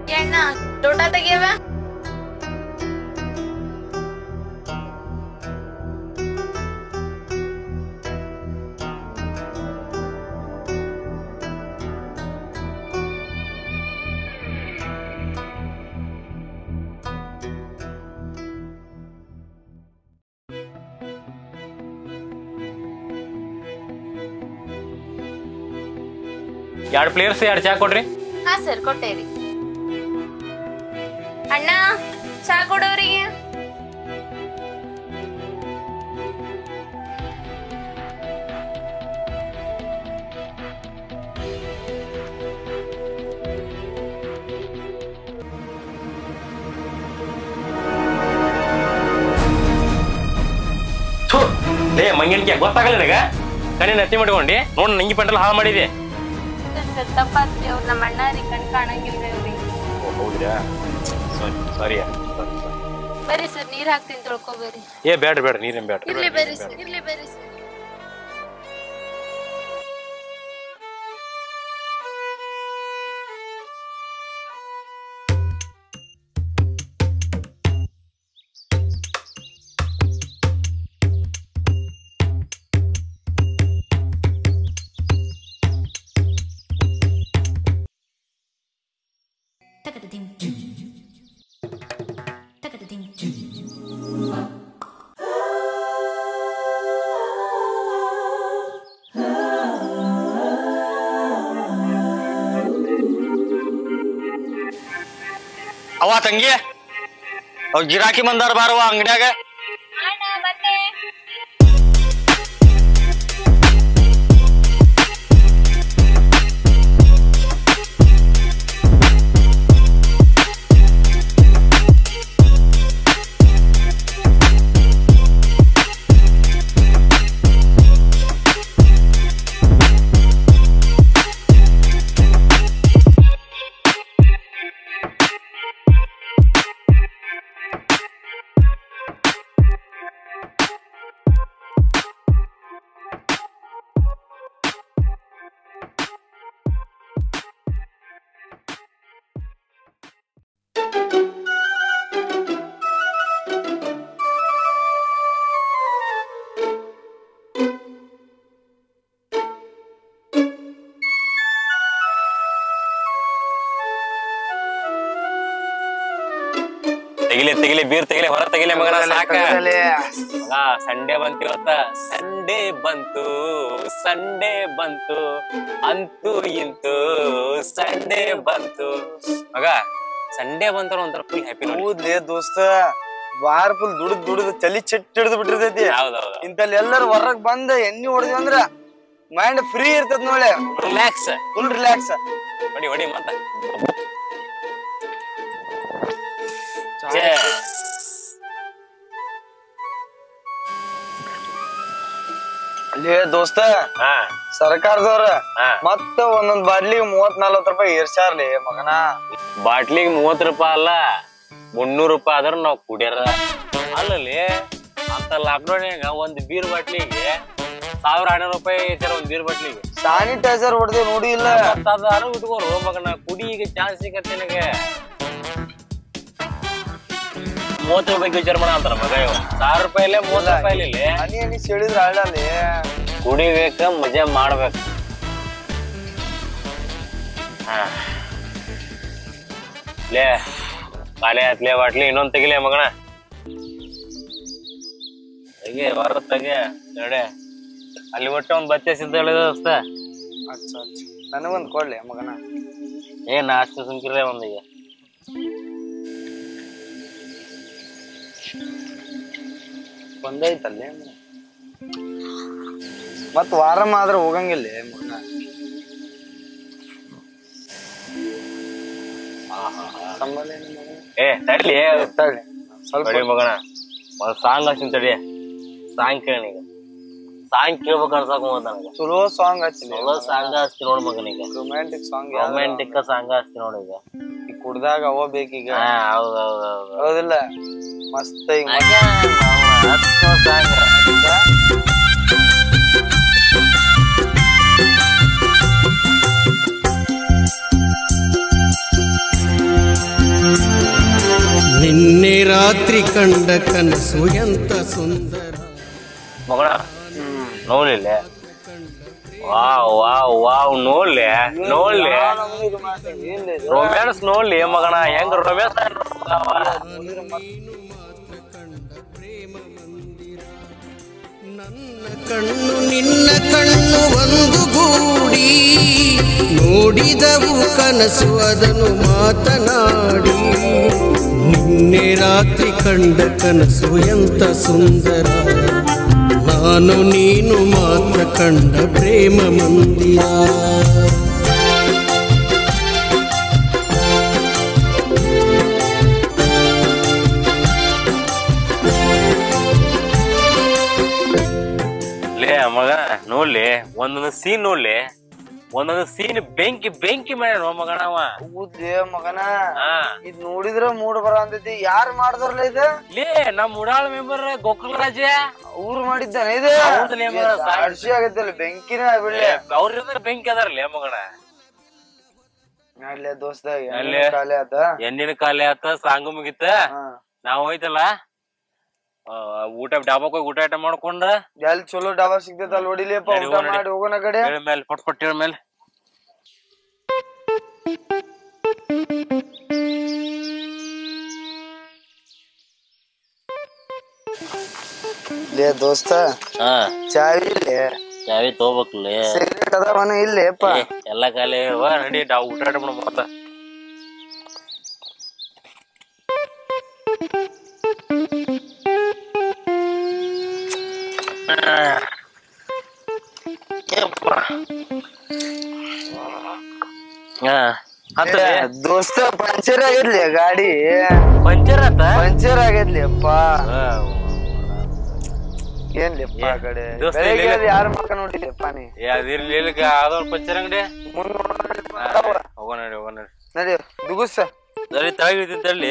ಅಣ್ಣ ಲೋಟ ತೆಗಿಯವ ಎರಡು ಪ್ಲೇಯರ್ಸ್ ಎರಡು ಚಾ ಕೊಡ್ರಿ ಹಾ ಸರ್ ಕೊಟ್ಟೇರಿ ಅಣ್ಣ ಚಾ ಕೊಡೋರಿಗೆ ಥು, ಲೇ ಮಂಗಿನ್ಕೆ ಗೊತ್ತಾಗಲ್ಲ ನಿನಗ ಕಣಿ ನತ್ತಿ ಮಾಡ್ಕೊಂಡಿ ನೋಡ್ ನಂಗಿ ಪೆಂಡಲ್ ಹಾಳು ಮಾಡಿದೆ ಸರ್ ತಪ್ಪಾತ್ರಿ ಅವ್ರು ನಮ್ಮ ಅಣ್ಣ ರೀ ಕಣ್ ಕಾಣಂಗಿಲ್ರಿ ಅವ್ರಿಗೆ ಹೌದ್ರಾ ಸಾರಿ ಸಾರಿ ಬರ್ರಿ ಸರ್ ನೀರ್ ಹಾಕ್ತೀನಿ ತೊಳ್ಕೊಬೇರಿ ಏ ಬೇಡ್ರಿ ಬೇಡ್ರಿ ನೀರೇನ್ ಬೇಡ್ರಿ ಇರ್ಲಿ ಬರ್ರಿ ಸರ್ ಇರ್ಲಿ ಬರ್ರಿ ಸರ್ ಅವ ತಂಗಿ ಅವ್ ಗಿರಾಕಿ ಬಂದಾರ ಬಾರವ ಅಂಗಡ್ಯಾಗ ತೆಗಿಲಿ ತೆಗಿಲಿ ಬೀರ್ ತೆಗಿಲಿ ಹೊರ ತೆಗಿಲಿ ಮಗನ ಸಾಕ ಮಗ ಸಂಡೇ ಬಂತು ಇವತ್ತ ಸಂಡೇ ಬಂತು ಸಂಡೇ ಬಂತು ಅಂತೂ ಇಂತು ಸಂಡೇ ಬಂತು ಮಗ ಸಂಡೇ ಬಂತಾರ ಒಂಥರ ಫುಲ್ ಹ್ಯಾಪಿ ನೋಡಿ ಹೌದ್ಲೇ ದೋಸ್ತ ವಾರ ಫುಲ್ ದುಡ್ದು ದುಡ್ದು ತಲಿ ಚೆಟ್ ಹಿಡಿದು ಬಿಟ್ಟಿರ್ತೈತಿ ಹೌದೌದು ಇಂತಲ್ಲಿ ಎಲ್ಲರೂ ಹೊರಗ್ ಬಂದ ಎಣ್ಣಿ ಹೊಡೆದ್ವಿ ಅಂದ್ರ ಮೈಂಡ್ ಫ್ರೀ ಇರ್ತದ ನೋಳೆ ರಿಲ್ಯಾಕ್ಸ್ ಫುಲ್ ರಿಲ್ಯಾಕ್ಸ್ ಹೊಡಿ ಹೊಡಿ ಮತ್ತ ಲೇ ದೋಸ್ತ ಹಾ ಸರ್ಕಾರದವ್ರ ಹಾ ಮತ್ತ ಒಂದೊಂದ್ ಬಾಟ್ಲಿಗೆ ಮೂವತ್ ನಲ್ವತ್ ರೂಪಾಯಿ ಏರ್ಸ್ಯಾರ್ಲಿ ಮಗನ ಬಾಟ್ಲಿಗೆ ಮೂವತ್ ರೂಪಾಯಿ ಅಲ್ಲ ಮುನ್ನೂರು ರೂಪಾಯಿ ಆದ್ರ ನಾವ್ ಕುಡಿಯರ ಅಲ್ಲಲ್ಲಿ ಅಂತ ಲಾಕ್ಡೌನ್ಯಾಗ ಒಂದ್ ಬೀರ್ ಬಾಟ್ಲಿಗೆ ಸಾವಿರ ಹನ್ನೆರಡು ರೂಪಾಯಿ ಐತಾರ ಒಂದ್ ಬೀರ್ ಬಾಟ್ಲಿಗೆ ಸ್ಯಾನಿಟೈಸರ್ ಹೊಡೆದೆ ನೋಡಿ ಇಲ್ಲ ಮತ್ತಾರು ಇಟ್ಕೋರು ಮಗನ ಕುಡಿ ಈಗ ಚಾನ್ಸ್ ಸಿಗತ್ತೆ ನಿನಗೆ ಮೂವತ್ತು ರೂಪಾಯಿ ವಿಚಾರ ಮಾಡ ಅಂತಾರ ಮಗ ಇವ ಸಾವಿರ ರೂಪಾಯಿಲೆ ಮೂವತ್ತು ರೂಪಾಯಿ ಇಲ್ಲಿ ಹನಿ ಹನಿ ಸೆಳಿದ್ರ ಆಳಲ್ಲಿ ಕುಡಿಬೇಕ ಮಜಾ ಮಾಡ್ಬೇಕು ಹಾ. ಲೇ ಖಾಲಿ ಆತ್ಲೇ ಬಾಟ್ಲಿ ಇನ್ನೊಂದ್ ತೆಗಿಲೇ ಮಗನ ತೆಗಿ ಹೊರ ತೆಗೆ ನಡೆ ಅಲ್ಲಿ ಒಟ್ಟು ಒಂದ್ ಬತ್ತೆ ಸಿದ್ಧ ಹೇಳಿದ ದೋಸ್ತ ಅಚ್ಚ ಅಚ್ಚ ನನಗೊಂದ್ ಕೊಡ್ಲಿ ಮಗನ ಏ ನಾಷ್ಟ ಸುಮ್ಕಿರ್ಲೆ ಒಂದೀಗ ಒಂದೈತಲ್ಲಿ ಮತ್ ವಾರ ಆದ್ರ ಹೋಗಂಗಿಲ್ಲ ಮಗನ ಸಂಬಳ ಏನು ಮಗನ? ಏ ತಡ್ಲಿ ತಗೊಳ್ಳಿ. ಸ್ವಲ್ಪ ತಡಿ ಮಗನ ಒಂದ್ ಸಾಂಗ್ ಹಚ್ಚಿನ ತಡಿ ಸಾಂಗ್ ಕೇಳಿ ಈಗ ಸಾಂಗ್ ಕೇಳ್ಬೇಕು ಅನ್ಸಕ್ ನನಗ ಚಲೋ ಸಾಂಗ್ ಹಚ್ಚಲಿ ಚಲೋ ಸಾಂಗ್ ಹಚ್ತಿ ನೋಡ್ ಮಗನೀಗ ರೊಮ್ಯಾಂಟಿಕ್ ಸಾಂಗ್ ರೊಮ್ಯಾಂಟಿಕ್ ಸಾಂಗ್ ಹಚ್ತಿ ನೋಡ್ ಈಗ ಈ ಕುಡ್ದಾಗ ಅವ ಬೇಕೀಗ ಹಾ ಹೌದ್ ಹೌದ್ ಹೌದ್ ಹೌದಿಲ್ಲ ಮಸ್ತ್ ಈಗ ಸಾಂಗ್ ರಾತ್ರಿ ಕಂಡ ಕನಸು ಎಂತ ಸುಂದರ ಮಗಳ ನೋಡ್ಲಿಲ್ಲ ವಾವ್ ವಾವ್ ವಾವ್ ನೋಡ್ಲಿ ನೋಡ್ಲಿ ರೊಮ್ಯಾನ್ಸ್ ನೋಡ್ಲಿ ಮಗನ ಹೆಂಗ್ ರೊಮ್ಯಾನ್ಸ್ ನನ್ನ ಕಣ್ಣು ನಿನ್ನ ಕಣ್ಣು ಒಂದು ಗೂಡಿ ನೋಡಿದವು ಕನಸು ಅದನ್ನು ಮಾತನಾಡಿ ನಿನ್ನೆ ರಾತ್ರಿ ಕಂಡ ಕನಸು ಎಂತ ಸುಂದರ ನಾನು ನೀನು ಮಾತ್ರ ಕಂಡ ಪ್ರೇಮ ಮಂದಿರ ಲೇ ಮಗ ನೋಡ್ಲಿ ಒಂದೊಂದು ಸೀನ್ ನೋಡ್ಲಿ ಒಂದೊಂದು ಸೀನ್ ಬೆಂಕಿ ಬೆಂಕಿ ಮಾಡ್ಯಾನ ಮಗನ ಅವ ಹೌದೇ ಮಗನ ಹಾ ಇದ್ ನೋಡಿದ್ರ ಮೂಡ್ ಬರ ಅಂತೈತಿ ಯಾರ್ ಮಾಡ್ದಾರಲ್ಲ ಇದ ಲೇ ನಮ್ ಉಡಾಳ ಮೆಂಬರ್ ಗೋಕುಲ್ ರಾಜ ಅವ್ರು ಮಾಡಿದ್ದಾನೆ ಇದು ಹೌದಲೇ ಮಗ, ಸಾಕ್. ಸಾಕ್ಷಿ ಆಗೈತಲ್ಲ ಬೆಂಕಿನ ಬಿಡ್ಲಿ ಅವ್ರ ಬೆಂಕಿ ಅದಾರಲ್ಲ ಮಗನ ಅಲ್ಲೇ ದೋಸ್ತ ಅಲ್ಲೇ. ಕಾಲೇ ಆತ ಎಣ್ಣಿನ ಕಾಲೆ ಆತ ಸಾಂಗು ಮುಗಿತ ಹಾ. ನಾವ್ ಹೋಯ್ತಲ್ಲ ಆ, ಊಟ ಡಾಬಾಕ್ ಹೋಗಿ ಊಟ ಐಟ ಮಾಡ್ಕೊಂಡ ಎಲ್ ಚಲೋ ಡಾಬಾ ಸಿಗ್ತೈತ ಅಲ್ಲಿ ಹೊಡಿಲಿಯಪ್ಪ ನಡಿ, ಊಟ ಹೋಗ್ ನಡಿ. ಮಾಡಿ ಹೋಗೋಣ ಕಡೆ ಹೇಳ ಮೇಲೆ ಪಟ್ ಪಟ್ ಹೇಳ ಮೇಲೆ ಲೇ ದೋಸ್ತ ಹಾ ಚಾವಿ ಇಲ್ಲೇ ಚಾವಿ ತಗೋಬೇಕಲ್ಲೇ ಸಿಗರೇಟ್ ಅದಾವನ ಇಲ್ಲೇಪ್ಪ ಎಲ್ಲ ಕಾಲೇ ವಾ ನಡಿ ಡಾ ಊಟ ಆಟ ಮಾಡ ಮತ್ತ ಹಾ ಆತಲೇ? ಏ, ದೋಸ್ತ ಪಂಚರ್ ಆಗೈತ್ಲಿ ಗಾಡಿ ಪಂಚರ್ ಆತ ಪಂಚರ್ ಆಗೈತ್ಲಿ ಅಪ್ಪ ಹಾ. ಏನ್ಲಿಪ್ಪ ಆ ಕಡೆ ದೋಸ್ತ ಬೆಳಗ್ಗೆ ಇಲ್ಲೇ- ಯಾರ ಮಕ್ಕ ನೋಡಿಲಿಪ್ಪ ನೀ ಏ ಅದಿರ್ಲಿ ಇಲ್ಲಿಗ ಅದೊಂದು ಪಂಚರ್ ಅಂಗಡಿ ಮುಂದ್ ಹೋಗೋಣ ನಡಿ ಹೋಗೋಣ ನಡಿ ನಡಿ ದುಗುಸ ಸರಿ ತಳಗಿಳಿತಲ್ಲಿ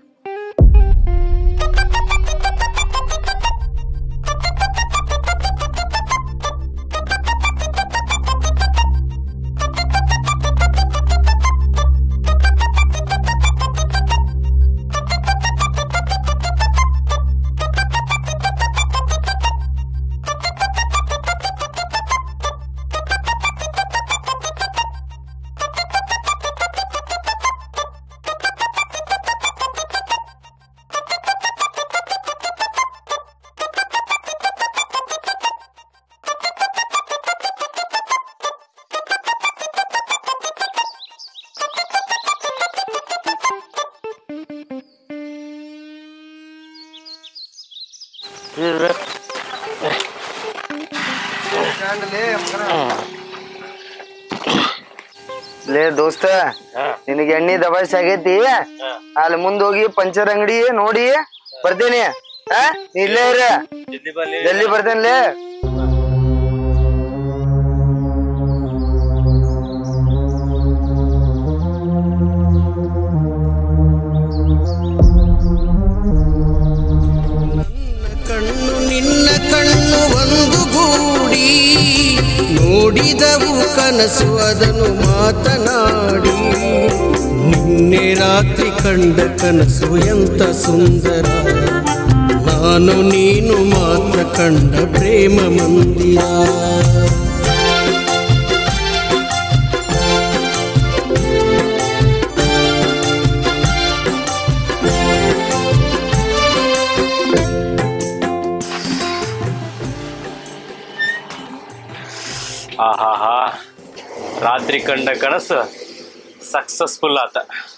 ಲೇ ದೋಸ್ತ ನಿನಗೆ ಎಣ್ಣೆ ದಬಾಯಿಸಿ ಆಗೈತಿ ಅಲ್ಲಿ ಮುಂದ್ ಹೋಗಿ ಪಂಚರ್ ಅಂಗಡಿ ನೋಡಿ ಬರ್ತೀನಿ ಆ ನೀ ಇಲ್ಲೇ ಇರ ಜಲ್ದಿ ಬಲ್ಲಿ ಜಲ್ದಿ ಬರ್ತೇನ್ಲೇ ಕಣ್ಣು ನಿನ್ನ ಕಣ್ಣು ಒಂದು ಗೂಡಿ ನೋಡಿದವು ಕನಸು ಅದನ್ನು ಮಾತನಾಡಿ ನಿನ್ನೆ ರಾತ್ರಿ ಕಂಡ ಕನಸು ಎಂತ ಸುಂದರ ನಾನು ನೀನು ಮಾತ್ರ ಕಂಡ ಪ್ರೇಮ ಮಂದಿರ ಆಹಾಹಾ ರಾತ್ರಿ ಕಂಡ ಕನಸು ಸಕ್ಸಸ್ಫುಲ್ ಆತ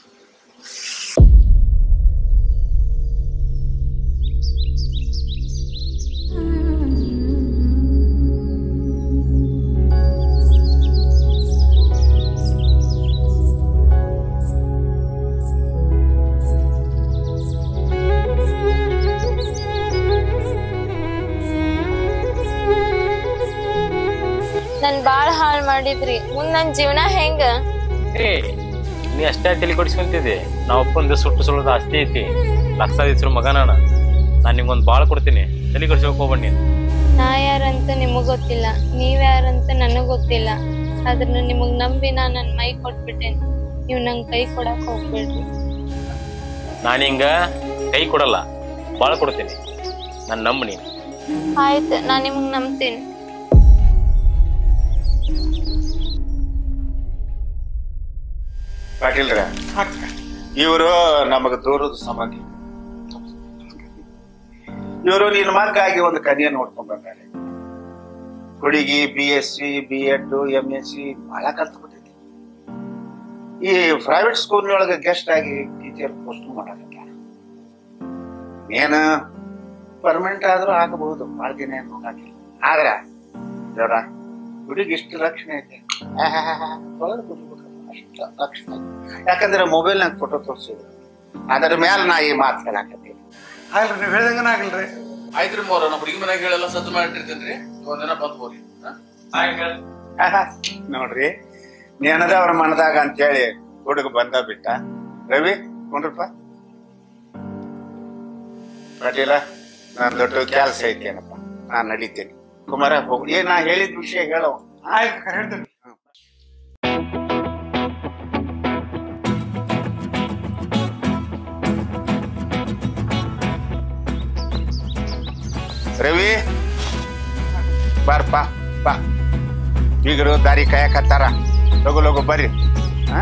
ನನ್ ಬಾಳ್ ಹಾಳ್ ಮಾಡಿದ್ರಿ ಮುಂದ್ ನನ್ ಜೀವನ ಹೆಂಗ ಏ ನೀ ಅಷ್ಟೇ ತಲೆ ಕೊಡಿಸ್ಕೊಂತಿದ್ದಿ ನಾವು ಅಪ್ಪಂದು ಸುಟ್ಟು ಸುಳ್ಳದ ಆಸ್ತಿ ಐತಿ ಲಕ್ಷಾಧೀಶರು ಮಗ ನಾನು ನಾನು ನಿಮ್ಗೊಂದು ಬಾಳ ಕೊಡ್ತೀನಿ ತಲೆ ಕೊಡ್ಸೋಕೆ ಹೋಗ್ಬಣ್ಣಿ ನಾ ಯಾರಂತ ನಿಮಗ್ ಗೊತ್ತಿಲ್ಲ ನೀವ್ ಯಾರಂತ ನನಗ್ ಗೊತ್ತಿಲ್ಲ ಆದ್ರ ನಿಮಗ್ ನಂಬಿ ನಾ ನನ್ ಮೈ ಕೊಟ್ಬಿಟ್ಟೇನಿ ನೀವ್ ನಂಗ್ ಕೈ ಕೊಡಕ್ ಹೋಗ್ಬೇಡ್ರಿ ನಾನು ಹಿಂಗ ಕೈ ಕೊಡಲ್ಲ ಬಾಳ ಕೊಡ್ತೀನಿ ನಾನು ನಂಬ ನೀನು ಆಯ್ತು ನಾ ನಿಮಗ್ ನಂಬ್ತೀನಿ ಪಾಟೀಲ್ರ ಇವರು ನಮಗ ದೂರದ ಸಂಬಂಧಿ ಇವರು ನಿನ್ನ ಮಗಾಗಿ ಒಂದು ಕನ್ಯೆ ನೋಡ್ಕೊಂಡ್ ಬಂದಾರೆ ಹುಡುಗಿ B S C B Ed M S C ಬಹಳ ಕಲ್ತು ಬಿಟ್ಟಿದೆ ಈ ಪ್ರೈವೇಟ್ ಸ್ಕೂಲ್ನೊಳಗೆ ಗೆಸ್ಟ್ ಆಗಿ ಟೀಚರ್ ಪೋಸ್ಟ್ ಮಾಡಾಕತ್ತಾರ ಏನು ಪರ್ಮನೆಂಟ್ ಆದ್ರೂ ಆಗಬಹುದು ಬಹಳ ದಿನ ಏನು ಹೋಗಾಕಿಲ್ಲ ಆದ್ರ ದೇವ್ರ ಹುಡುಗಿ ಇಷ್ಟು ರಕ್ಷಣೆ ಐತೆ ಆಹಾಹಾಹಾ, ತೊಳೆದು ಬಿಡ್ಬೇಕು. ಅಷ್ಟು ರಕ್ಷಣೆ ಐತೆ. ಯಾಕಂದ್ರೆ ಮೊಬೈಲ್ ನಾಗ ಫೋಟೋ ತೋರಿಸಿದ್ರು ಅದರ ಮೇಲೆ ನಾ ಈ ಮಾತು ಹೇಳಾಕತ್ತೀನಿ ಆಗ್ಲಿ ನೀವು ಹೇಳ್ದಂಗನ ಆಗಲ್ರಿ ಆಯ್ತ್ರಿ ಮೋರ ನಮ್ಮ ಹುಡುಗಿ ಮನ್ಯಾಗ ಹೇಳೆಲ್ಲ ಸಜ್ಜು ಮಾಡಿಟ್ಟಿರ್ತೇನ್ರಿ ಒಂದಿನ ಬಂದ್ ಹೋರಿ ಆಹಾ, ನೋಡ್ರಿ ನೆನದ ಅವ್ರ ಮನದಾಗ ಅಂತೇಳಿ ಹುಡುಗ ಬಂದ ಬಿಟ್ಟ ರವಿ ಕೊಂಡ್ರಪ್ಪ ಪಾಟೀಲ ನಾನ್ ದೊಡ್ಡ ಕೆಲಸ ಐತೇನಪ್ಪ ನಾನ್ ನಡೀತೇನೆ ಕುಮಾರ ಹೋಗಿ ಏ ನಾ ಹೇಳಿದ ವಿಷಯ ಹೇಳೋ ಆಯ್ತು ಅಕ್ಕ, ಹೇಳ್ತೇನೆ ರವಿ ಬಾರಪ್ಪ ಬಾ ಬೀಗರು ದಾರಿ ಕಾಯಕತ್ತಾರ ಲಗು ಲಗು ಬರ್ರಿ ಹಾ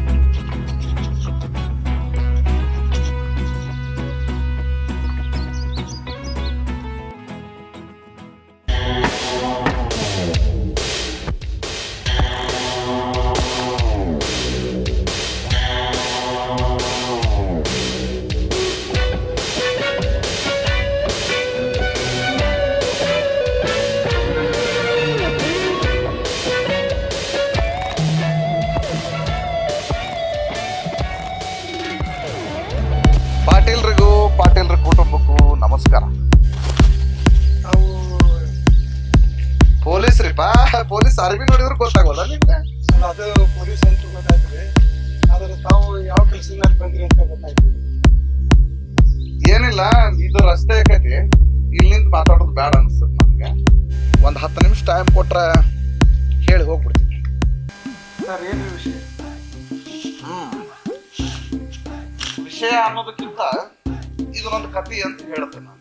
ಪಾಟೀಲ್ರಿಗೂ ಪಾಟೀಲ್ರ ಕುಟುಂಬಕ್ಕೂ ನಮಸ್ಕಾರ ತಾವು ಪೊಲೀಸ್ ರೀಪಾ ಪೊಲೀಸ್ ಅರ್ಬಿ ನೋಡಿದ್ರೆ ಗೊತ್ತಾಗೋಲ್ಲ ನಿಮ್ಗೆ ಅಲ್ಲ, ಅದು ಪೊಲೀಸ್ ಅಂತ ಗೊತ್ತಾಯ್ತ್ರಿ ಆದ್ರೆ ತಾವು ಯಾವ ಕೆಲಸದಿಂದ ಬಂದ್ರಿ ಅಂತ ಗೊತ್ತಾಯ್ತು ಏನಿಲ್ಲ ಇದು ರಸ್ತೆ ಆಕೈತಿ ಇಲ್ಲಿ ನಿಂತು ಮಾತಾಡೋದು ಬೇಡ ಅನ್ಸುತ್ತೆ ನನಗೆ ಒಂದ್ ಹತ್ತು ನಿಮಿಷ ಟೈಮ್ ಕೊಟ್ರ ಹೇಳಿ ಹೋಗ್ಬಿಡ್ತೀನಿ ಸರ್ ಏನ್ರಿ ವಿಷಯ ಹ್ಮ್ ವಿಷಯ ಅನ್ನೋದಕ್ಕಿಂತ ಇದು ಒಂದು ಕಥೆ ಅಂತ ಹೇಳ್ತೇನೆ ನಾನು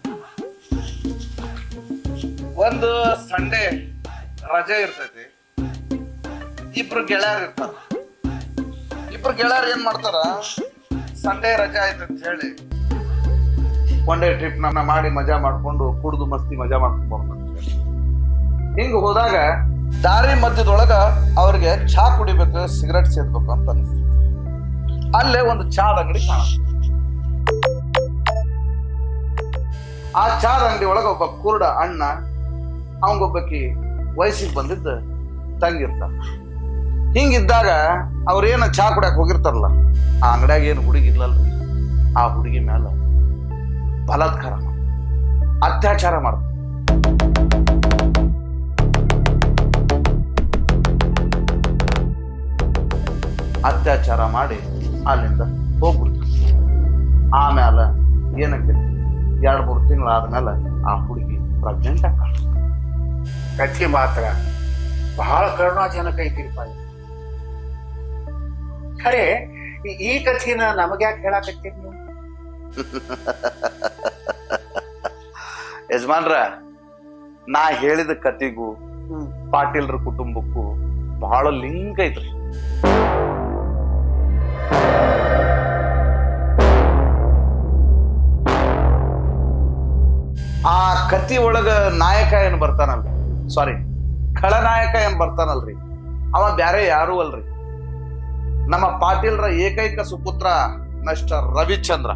ಒಂದು ಸಂಡೇ ರಜೆ ಇರ್ತೈತಿ ಇಬ್ರು ಗೆಳೆಯರು ಇರ್ತಾರ ಇಬ್ರು ಗೆಳೆಯರು ಏನ್ ಮಾಡ್ತಾರ ಸಂಡೇ ರಜೆ ಆಯ್ತು ಅಂತ ಹೇಳಿ ಒನ್ ಡೇ ಟ್ರಿಪ್ ನನ್ನ ಮಾಡಿ ಮಜಾ ಮಾಡ್ಕೊಂಡು ಕುಡ್ದು ಮಸ್ತಿ ಮಜಾ ಮಾಡ್ಕೊಂಡು ಬರ್ಬೇಕು ಹಿಂಗ ಹೋದಾಗ ದಾರಿ ಮಧ್ಯದೊಳಗ ಅವ್ರಿಗೆ ಚಹಾ ಕುಡಿಬೇಕು ಸಿಗರೆಟ್ ಸೇದ್ಬೇಕು ಅಂತ ಅನಿಸ್ತು ಅಲ್ಲೇ ಒಂದು ಚಾದ ಅಂಗಡಿ ಕಾಣುತ್ತೆ ಆ ಚಾದ ಅಂಗಡಿ ಒಳಗ ಒಬ್ಬ ಕುರುಡ ಅಣ್ಣ ಅವಂಗೊಬ್ಬಕಿ ವಯಸ್ಸಿಗೆ ಬಂದಿದ್ದ ತಂಗಿರ್ತಾರ ಹಿಂಗಿದ್ದಾಗ ಅವ್ರೇನ ಚಹಾ ಕುಡಿಯಕ್ ಹೋಗಿರ್ತಾರಲ್ಲ ಆ ಅಂಗಡ್ಯಾಗ ಏನು ಹುಡುಗಿ ಇಲ್ಲಲ್ರಿ ಆ ಹುಡುಗಿ ಮ್ಯಾಲ ಬಲಾತ್ಕಾರ ಮಾಡ್ತಾರೆ ಅತ್ಯಾಚಾರ ಮಾಡ್ತಾರೆ ಅತ್ಯಾಚಾರ ಮಾಡಿ ಅಲ್ಲಿಂದ ಹೋಗ್ಬಿಡ್ತಾರೆ ಆಮ್ಯಾಲ ಏನಕ್ಕೆ ಎರಡ್ ಮೂರು ತಿಂಗಳು ಆದ್ಮೇಲೆ ಆ ಹುಡುಗಿ ಪ್ರೆಗ್ನೆಂಟ್ ಆಗ ಕಥೆ ಮಾತ್ರ ಬಹಳ ಕರುಣಾಜನಕ ಐತಿರಪ್ಪ ಇದು. ಖರೆ ಈ- ಈ ಕಥೆನ ನಮಗ್ಯಾಕೆ ಹೇಳಾಕತ್ತೀರಿ ನೀವು ಯಜಮಾನ್ರ ನಾ ಹೇಳಿದ ಕತಿಗೂ ಪಾಟೀಲ್ರ ಕುಟುಂಬಕ್ಕೂ ಬಹಳ ಲಿಂಕ್ ಐತ್ರಿ ಆ ಕತಿ ಒಳಗ ನಾಯಕ ಏನ್ ಬರ್ತಾನಲ್ರಿ ಸಾರಿ ಖಳನಾಯಕ ಏನ್ ಬರ್ತಾನಲ್ರಿ ಅವ ಬ್ಯಾರೆ ಯಾರೂ ಅಲ್ರಿ ನಮ್ಮ ಪಾಟೀಲ್ರ ಏಕೈಕ ಸುಪುತ್ರ ಮಿಸ್ಟರ್ ರವಿಚಂದ್ರ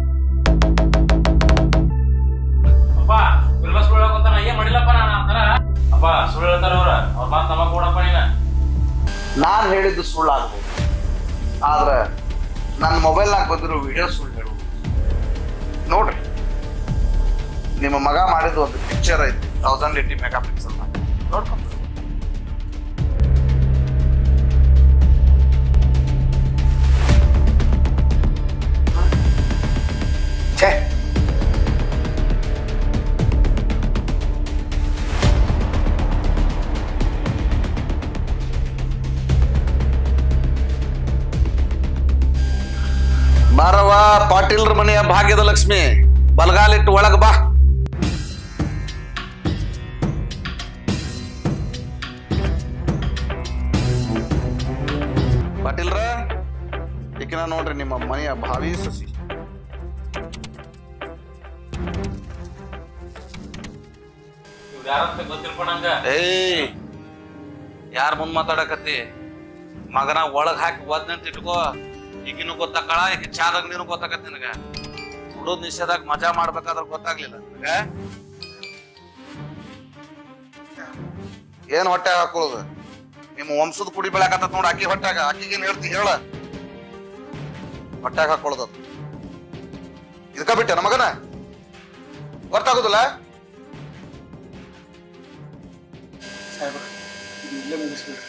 ಅಪ್ಪ ಬಿರ್ಲ ಸುಳ್ಳು ಹೇಳ್ಕೊಂತಾನ ಏನ್ ಮಾಡಿಲ್ಲಪ್ಪ ನಾನು ಅಂತಾರ ಅಪ್ಪ ಸುಳ್ಳು ಹೇಳ್ತಾರ ಅವ್ರ ಅವ್ರ ಮಾತು ನಮಗ್ ಕೊಡಪ್ಪ ನೀನ ನಾನ್ ಹೇಳಿದ್ದು ಸುಳ್ಳಾಗ್ಬೋದು ಆದ್ರ ನನ್ನ ಮೊಬೈಲ್ನಾಗ ಬಂದಿರೋ ವಿಡಿಯೋ ಸುಳ್ಳು ಹೇಳು ನೋಡ್ರಿ ನಿಮ್ಮ ಮಗ ಮಾಡಿದ ಒಂದು ಪಿಕ್ಚರ್ ಐತಿ ತೌಸಂಡ್ ಏಟಿ ಮೆಗಾ ಪಿಕ್ಸಲ್ ನೋಡ್ಕೊಂಡ್ ಛೇ ಬಾರವ ಯವ್ವ ಪಾಟೀಲ್ರ ಮನೆಯ ಭಾಗ್ಯದ ಲಕ್ಷ್ಮಿ ಬಲಗಾಲಿಟ್ಟು ಒಳಗ ಬಾ ಪಾಟೀಲ್ರ ಈಕಿನ ನೋಡ್ರಿ ನಿಮ್ಮ ಮನೆಯ ಭಾವಿ ಸಸಿ ಇವ್ರು ಯಾರಂತ ಗೊತ್ತಿಲ್ಪ ನಂಗ ಏಯ್ ಯಾರ ಮುಂದ್ ಮಾತಾಡಕತ್ತಿ ಮಗನ ಒಳಗ್ ಹಾಕಿ ಒದ್ನಂತ ಇಟ್ಕೋ ಈಗಿನೂ ಗೊತ್ತಾಕಳ ಈಗ ಚಾದಾಗ ನೀನು ಗೊತ್ತಾಕತ್ ನಿನಗ ಕುಡೋದ್ ನಿಷೇಧಾಗ ಮಜಾ ಮಾಡ್ಬೇಕಾದ್ರ ಗೊತ್ತಾಗ್ಲಿಲ್ಲ ನಿನಗ ಏನ್ ಹೊಟ್ಟೆ ಹಾಕೊಳ್ಳೋದು ನಿಮ್ಮ ವಂಶದ ಕುಡಿ ಬೆಳಕತ್ತ ನೋಡ್ ಆಕಿ ಹೊಟ್ಟಾಗ ಆಕಿಗೇನ್ ಹೇಳ್ತಿ ಹೇಳ ಹೊಟ್ಟಾಗ ಹಾಕೊಳ್ಳೋದು ಇದಕ್ಕ ಬಿಟ್ಟೆ ಮಗನ ಗೊತ್ತಾಗುದಿಲ್ಲ ಸಾಹೇಬ್ರ ಇಲ್ಲೇ ಮುಗಿಸ್ಬಿಡ್ರಿ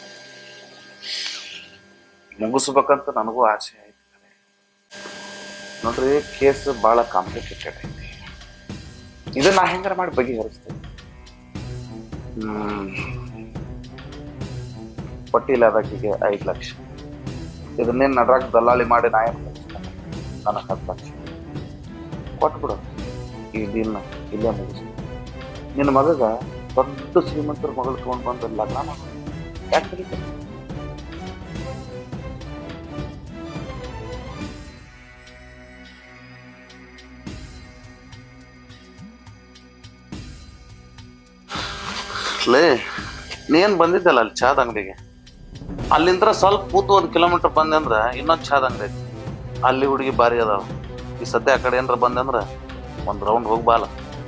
ಮುಗಿಸ್ಬೇಕಂತ ನನಗೂ ಆಸೆ ಆಯ್ತು ನೋಡ್ರಿ ಕೇಸ್ ಬಹಳ ಕಾಂಪ್ಲಿಕೇಟೆಡ್ ಐತಿ ಇದನ್ನ ನಾ ಹೆಂಗಾರ ಮಾಡಿ ಬಗೆಹರಿಸ್ತೇನೆ ಹ್ಮ್ ಪಟ್ಟಿಲ್ಲ ಅದಕ್ಕಿಗೆ ಐದು ಲಕ್ಷ ಇದನ್ನೇನ್ ನಡ್ರಾಕ್ ದಲ್ಲಾಳಿ ಮಾಡಿ ನಾ ಏನ್ ನನಗೆ ಹತ್ತು ಲಕ್ಷ ಕೊಟ್ಬಿಡು ಈ ಡೀಲ್ನ ಇಲ್ಲೇ ಮುಗಿಸ್ ನಿನ್ನ ಮಗಗ ದೊಡ್ಡ ಶ್ರೀಮಂತರ ಮಗಳು ತಗೊಂಡ್ ಬಂದು ಲಗ್ನ ಮಾಡು ಯಾಕೆ ಕರೀತಾರೆ ಲೇ ನೀನ್ ಬಂದಿದ್ದಲ್ಲ ಅಲ್ಲಿ ಚಾದ ಅಂಗಡಿಗೆ ಅಲ್ಲಿಂದ ಸ್ವಲ್ಪ ಕೂತು ಒಂದ್ ಕಿಲೋಮೀಟರ್ ಬಂದೆ ಅಂದ್ರ ಇನ್ನೊಂದ್ ಚಾದ ಅಂಗಡಿ ಐತಿ ಅಲ್ಲಿ ಹುಡುಗಿ ಬಾರಿ ಅದಾವ ಈ ಸದ್ಯ ಆ ಕಡೆ ಏನ್ರ ಬಂದೆ ಅಂದ್ರ ಒಂದ್ ರೌಂಡ್ ಹೋಗಿ ಬಾಲ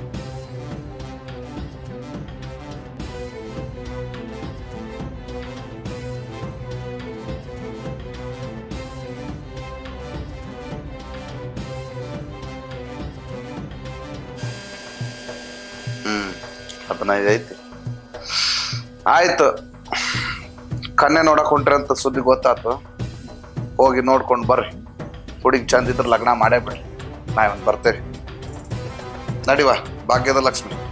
ಹ್ಮ್ ಹದಿನೈದು ಐತಿ ಆಯ್ತು ಕನ್ನೆ ನೋಡಕ್ ಹೊಂಟ್ರಿ ಅಂತ ಸುದ್ದಿ ಗೊತ್ತಾತು ಹೋಗಿ ನೋಡ್ಕೊಂಡು ಬರ್ರಿ ಹುಡುಗಿ ಚಂದ ಇದ್ರ ಲಗ್ನ ಮಾಡೇ ಬಿಡ್ರಿ ನಾವ್ ಬರ್ತೇವೆ ನಡಿವಾ ಭಾಗ್ಯದ ಲಕ್ಷ್ಮಿ